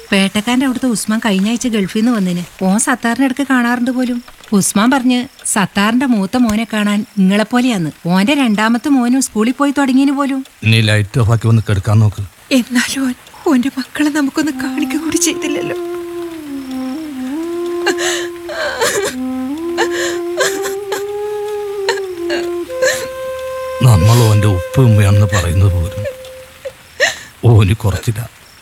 പേട്ടക്കാരന്റെ അവിടുത്തെ ഉസ്മാൻ കഴിഞ്ഞ ആഴ്ച ഗൾഫിൽ നിന്ന് വന്നിന് ഓൻ സത്താറിന്റെ അടുക്ക് കാണാറുണ്ട് പോലും ഉസ്മാൻ പറഞ്ഞ് സത്താറിന്റെ മൂത്ത മോനെ കാണാൻ നിങ്ങളെപ്പോലെയാന്ന് ഓന്റെ രണ്ടാമത്തെ മോനും സ്കൂളിൽ പോയി തുടങ്ങിയതിന് പോലും നീ ലൈറ്റ് ഓഫ് ആക്കി വന്ന് കിടക്കാൻ നോക്ക് എന്നാലും ഓൻ ഓന്റെ മക്കളെ നമുക്കൊന്ന് കാണിക്കുക കൂടി ചെയ്തില്ലല്ലോ നമ്മൾ ഓന്റെ ഉപ്പ് ഉമ്മയാണെന്ന് പറയുന്നത് പോലും ഓന് കുറച്ചില്ല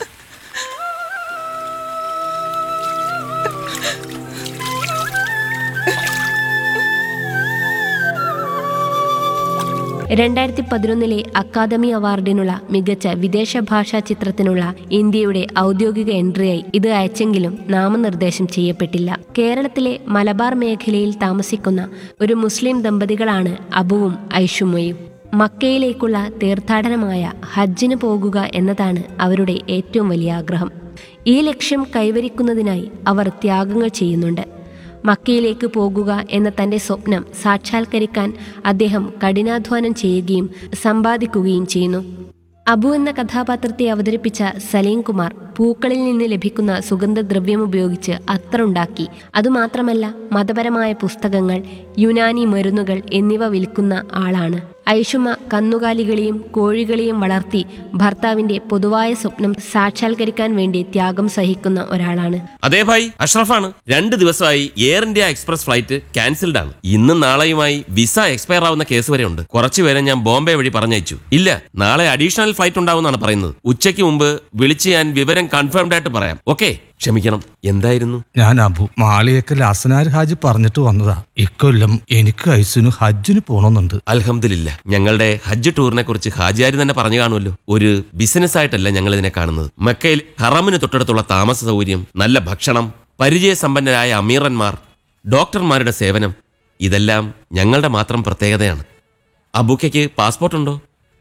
രണ്ടായിരത്തി പതിനൊന്നിലെ അക്കാദമി അവാർഡിനുള്ള മികച്ച വിദേശ ഭാഷാ ചിത്രത്തിനുള്ള ഇന്ത്യയുടെ ഔദ്യോഗിക എൻട്രിയായി ഇത് അയച്ചെങ്കിലും നാമനിർദ്ദേശം ചെയ്യപ്പെട്ടില്ല കേരളത്തിലെ മലബാർ മേഖലയിൽ താമസിക്കുന്ന ഒരു മുസ്ലിം ദമ്പതികളാണ് അബുവും ഐഷുമയും മക്കയിലേക്കുള്ള തീർത്ഥാടനമായ ഹജ്ജിന് പോകുക എന്നതാണ് അവരുടെ ഏറ്റവും വലിയ ആഗ്രഹം ഈ ലക്ഷ്യം കൈവരിക്കുന്നതിനായി അവർ ത്യാഗങ്ങൾ ചെയ്യുന്നുണ്ട് മക്കയിലേക്ക് പോകുക എന്ന തന്റെ സ്വപ്നം സാക്ഷാത്കരിക്കാൻ അദ്ദേഹം കഠിനാധ്വാനം ചെയ്യുകയും സമ്പാദിക്കുകയും ചെയ്യുന്നു അബു എന്ന കഥാപാത്രത്തെ അവതരിപ്പിച്ച സലീം കുമാർ പൂക്കളിൽ നിന്ന് ലഭിക്കുന്ന സുഗന്ധദ്രവ്യം ഉപയോഗിച്ച് അത്തറുണ്ടാക്കി അതുമാത്രമല്ല മതപരമായ പുസ്തകങ്ങൾ യുനാനി മരുന്നുകൾ എന്നിവ വിൽക്കുന്ന ആളാണ് ഐഷുമ കന്നുകാലികളെയും കോഴികളെയും വളർത്തി ഭർത്താവിന്റെ പൊതുവായ സ്വപ്നം സാക്ഷാത്കരിക്കാൻ വേണ്ടി ത്യാഗം സഹിക്കുന്ന ഒരാളാണ് അതേ ഭായ് അഷ്റഫാണ് രണ്ട് ദിവസമായി Air India express flight cancelled ആണ് ഇന്നും നാളെയുമായി വിസ എക്സ്പയർ ആവുന്ന കേസ് വരെ ഉണ്ട് കുറച്ചുപേരെ ഞാൻ ബോംബെ വഴി പറഞ്ഞയച്ചു ഇല്ല നാളെ അഡീഷണൽ ഫ്ലൈറ്റ് ഉണ്ടാവുമെന്നാണ് പറയുന്നത് ഉച്ചയ്ക്ക് മുമ്പ് വിളിച്ച് ഞാൻ വിവരം കൺഫേംഡ് ആയിട്ട് പറയാം ഓക്കെ ക്ഷമിക്കണം എന്തായിരുന്നു ഞാൻ അബു മാളിയേക്കൽ അസനാർ ഹാജി പറഞ്ഞിട്ട് വന്നതാ ഇക്കൊല്ലം എനിക്ക് ഐസിനു ഹജ്ജിന് പോണമെന്നുണ്ട് അൽഹംദുലില്ല ഞങ്ങളുടെ ഹജ്ജ് ടൂറിനെ കുറിച്ച് ഹാജിയാരി തന്നെ പറഞ്ഞു കാണുമല്ലോ ഒരു ബിസിനസ് ആയിട്ടല്ല ഞങ്ങൾ ഇതിനെ കാണുന്നത് മക്കയിൽ ഹറമിന് തൊട്ടടുത്തുള്ള താമസ സൗകര്യം നല്ല ഭക്ഷണം പരിചയസമ്പന്നരായ അമീറന്മാർ ഡോക്ടർമാരുടെ സേവനം ഇതെല്ലാം ഞങ്ങളുടെ മാത്രം പ്രത്യേകതയാണ് അബുക്കയ്ക്ക് പാസ്പോർട്ട് ഉണ്ടോ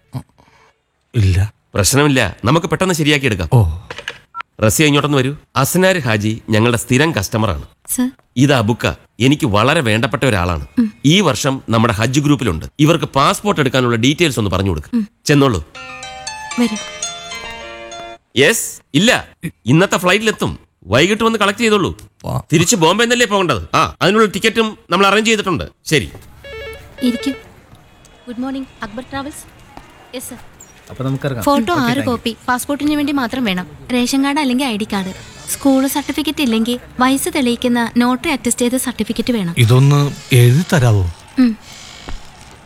ഇല്ല പ്രശ്നമില്ല നമുക്ക് പെട്ടെന്ന് ശരിയാക്കി എടുക്കാം ഓ റസിയ ഇങ്ങോട്ടൊന്ന് വരൂ അസ്നാർ ഹാജി ഞങ്ങളുടെ സ്ഥിരം കസ്റ്റമറാണ് സർ ഇത് അബുക്ക എനിക്ക് വളരെ വേണ്ടപ്പെട്ട ഒരാളാണ് ഈ വർഷം നമ്മുടെ ഹജ്ജ് ഗ്രൂപ്പിലുണ്ട് ഇവർക്ക് പാസ്പോർട്ട് എടുക്കാനുള്ള ഡീറ്റെയിൽസ് ഒന്ന് പറഞ്ഞു കൊടുക്കും ചെന്നോളൂ വരൂ യെസ് ഇല്ല ഇന്നത്തെ ഫ്ലൈറ്റിലെത്തും വൈകിട്ട് വന്ന് കളക്ട് ചെയ്തോളൂ വാ. തിരിച്ച് ബോംബെ എന്നല്ലേ പോകേണ്ടത് ആ അതിനുള്ള ടിക്കറ്റും നമ്മൾ അറേഞ്ച് ചെയ്തിട്ടുണ്ട് ശരി ഇരിക്കും good morning Akbar travels yes sir അപ്പൊ നമുക്കിറങ്ങാം ഫോട്ടോ ആറ് കോപ്പി പാസ്പോർട്ടിന് വേണ്ടി മാത്രം വേണം റേഷൻ കാർഡ് അല്ലെങ്കിൽ I D card school certificate ഇല്ലെങ്കിൽ വയസ്സ് തെളിയിക്കുന്ന നോട്ടറി അറ്റസ്റ്റ് ചെയ്ത സർട്ടിഫിക്കറ്റ് വേണം ഇതൊന്ന് എഴുതി തരാവോ ഉം.